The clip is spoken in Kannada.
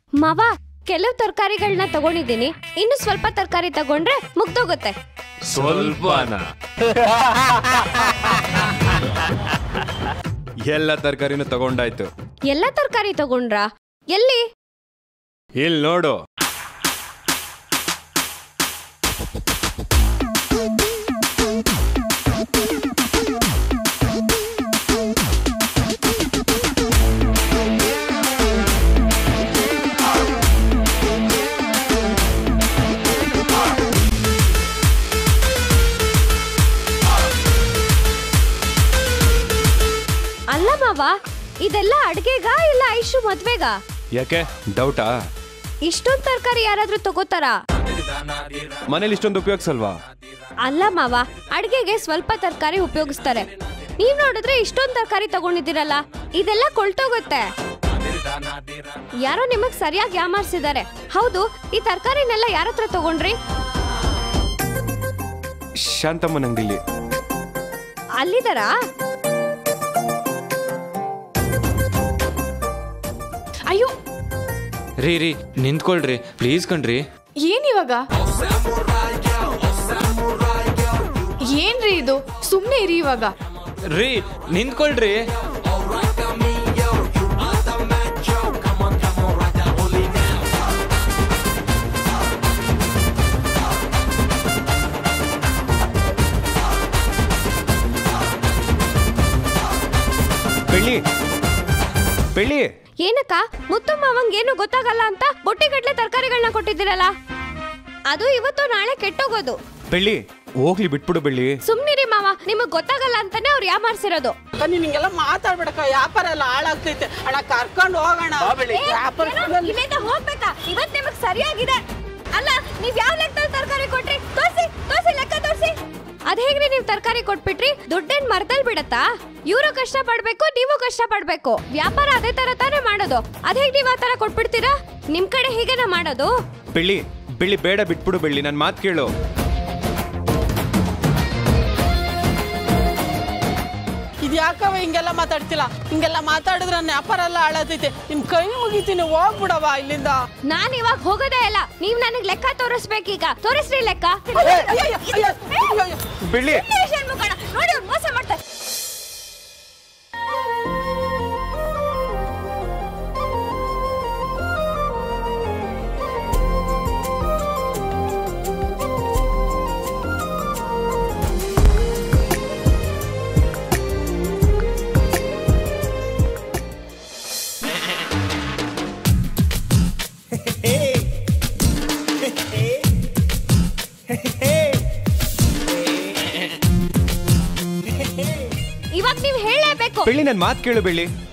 ಮಾವ ಕೆಲವು ತರಕಾರಿಗಳನ್ನ ತಗೊಂಡಿದ್ದೀನಿ ಇನ್ನು ಸ್ವಲ್ಪ ತರಕಾರಿ ತಗೊಂಡ್ರೆ ಮುಗ್ದೋಗುತ್ತೆ ಸ್ವಲ್ಪನ ಎಲ್ಲ ತರಕಾರಿನೂ ತಗೊಂಡಾಯ್ತು ಎಲ್ಲ ತರಕಾರಿ ತಗೊಂಡ್ರಾ ಎಲ್ಲಿ ಇಲ್ಲಿ ನೋಡು ಅಲ್ಲ ಮಾವ ಇದೆಲ್ಲ ಅಡ್ಗೆಗಾ ಇಲ್ಲ ಐಶು ಮದ್ವೆಗಾ ಯಾಕೆ ಡೌಟಾ ಇಷ್ಟೊಂದ್ ತರಕಾರಿ ಯಾರಾದ್ರೂ ತಗೋತಾರಾ ಮನೇಲಿ ಇಷ್ಟೊಂದು ಉಪಯೋಗಿಸಲ್ವಾ ಅಲ್ಲ ಮಾವ ಅಡ್ಗೆಗೆ ಸ್ವಲ್ಪ ತರಕಾರಿ ಉಪಯೋಗಿಸ್ತಾರೆ ನೀವ್ ನೋಡಿದ್ರೆ ಇಷ್ಟೊಂದ್ ತರಕಾರಿ ತಗೊಂಡಿದ್ದೀರಲ್ಲ ಇದೆಲ್ಲ ಕೊಳ್ತೋಗುತ್ತೆ ಯಾರೋ ನಿಮಗ್ ಸರಿಯಾಗಿ ಯಾಮಾರ್ಸಿದ್ದಾರೆ ಹೌದು ಈ ತರಕಾರಿನೆಲ್ಲ ಯಾರ ಹತ್ರ ತಗೊಂಡ್ರಿ ಶಾಂತಮ್ಮನ ಅಂಗಡಿಲಿ ಅಲ್ಲಿದಾರಾ ಅಯ್ಯೋ ರೀ ರೀ ನಿಂತ್ಕೊಳ್ರಿ ಪ್ಲೀಸ್ ಕಣ್ರಿ ಏನ್ ಇವಾಗ ಏನ್ರಿ ಇದು ಸುಮ್ನೆ ಇರಿ ಇವಾಗ ರೀ ನಿಂತ್ಕೊಳ್ರಿ ಬೆಳ್ಳಿ ಬೆಳ್ಳಿ ಏನಕ್ಕ ಮುತ್ತು ಮಾವಂಗ್ ಏನು ಗೊತ್ತಾಗಲ್ಲ ಅಂತ ಬೊಟ್ಟಿಗಟ್ಲೆ ತರಕಾರಿಗಳನ್ನ ಕೊಟ್ಟಿದ್ದೀರಲ್ಲ ಅದು ಇವತ್ತು ನಾಳೆ ಕೆಟ್ಟೋಗೋದು ಬೆಳ್ಳಿ ಹೋಗ್ಲಿ ಬಿಟ್ಬಿಡು ಬೆಳ್ಳಿ ಸುಮ್ನಿರಿ ಮಾವ ನಿಮಗ್ ಗೊತ್ತಾಗಲ್ಲ ಅಂತಾನೆ ಅವ್ರು ಯಾಮಾರ್ಸಿರೋದು ಅಕ್ಕ ನೀನ್ ಹಿಂಗೆಲ್ಲ ಮಾತಾಡ್ಬೇಡಕ್ಕ ವ್ಯಾಪಾರ ಎಲ್ಲ ಹಾಳಾಗ್ತೈತೆ ಅಣ್ಣ ಕರ್ಕೊಂಡು ಹೋಗೋಣ ವ್ಯಾಪಾರ ಇಲ್ಲಿಂದ ಹೋಗ್ಬೇಕಾ ಇವತ್ ನಿಮಗ್ ಸರಿಯಾಗಿದೆ ಅಲ್ಲ ನೀವ್ ಯಾವ ಲೆಕ್ಕದಲ್ಲಿ ತರಕಾರಿ ಕೊಟ್ರಿ ತೋರ್ಸಿ ತೋರ್ಸಿ ಲೆಕ್ಕ ತೋರ್ಸಿ ಅದ್ ಹೇಗ್ರಿ ನೀವ್ ತರಕಾರಿ ಕೊಟ್ಬಿಟ್ರಿ ದುಡ್ಡೇನ್ ಮರ್ದಲ್ ಬಿಡತ್ತಾ ಇವರು ಕಷ್ಟ ಪಡ್ಬೇಕು ನೀವು ಕಷ್ಟ ಪಡ್ಬೇಕು ವ್ಯಾಪಾರ ಅದೇ ತರ ತಾನೇ ಮಾಡೋದು ಅದ್ ಹೇಗ್ ನೀವ್ ಆ ತರ ಕೊಟ್ಬಿಡ್ತೀರಾ ನಿಮ್ ಕಡೆ ಹೀಗೇನ ಮಾಡೋದು ಬೆಳ್ಳಿ ಬೆಳ್ಳಿ ಬೇಡ ಬಿಟ್ಬಿಡು ಬೆಳ್ಳಿ ನನ್ನ ಮಾತು ಕೇಳು ಇದು ಯಾಕವ ಹಿಂಗೆಲ್ಲ ಮಾತಾಡ್ತಿಲ್ಲ ಹಿಂಗೆಲ್ಲ ಮಾತಾಡಿದ್ರೆ ನನ್ನ ವ್ಯಾಪಾರ ಎಲ್ಲ ಹಾಳಾಗ್ತೈತೆ ನಿಮ್ ಕೈ ಮುಗಿತೀನಿ ಹೋಗ್ಬಿಡವ ಇಲ್ಲಿಂದ ನಾನ್ ಇವಾಗ ಹೋಗೋದೇ ಇಲ್ಲ ನೀವ್ ನನಗ್ ಲೆಕ್ಕ ತೋರಿಸ್ಬೇಕೀಗ ತೋರಿಸ್ರಿ ಲೆಕ್ಕ ಅಯ್ಯೋ, ಅಯ್ಯೋ, ಅಯ್ಯೋ, ಅಯ್ಯೋ, ಅಯ್ಯೋ. ಬೆಳ್ಳಿ ಸ್ಟೇಷನ್ ಮುಖಂಡ ನೋಡಿ ಅವ್ರು ಮೋಸ ಮಾಡ್ತಾರೆ ಇವಾಗ ನೀವ್ ಹೇಳಲೇಬೇಕು ಬೆಳ್ಳಿ ನನ್ನ ಮಾತು ಕೇಳು ಬೆಳ್ಳಿ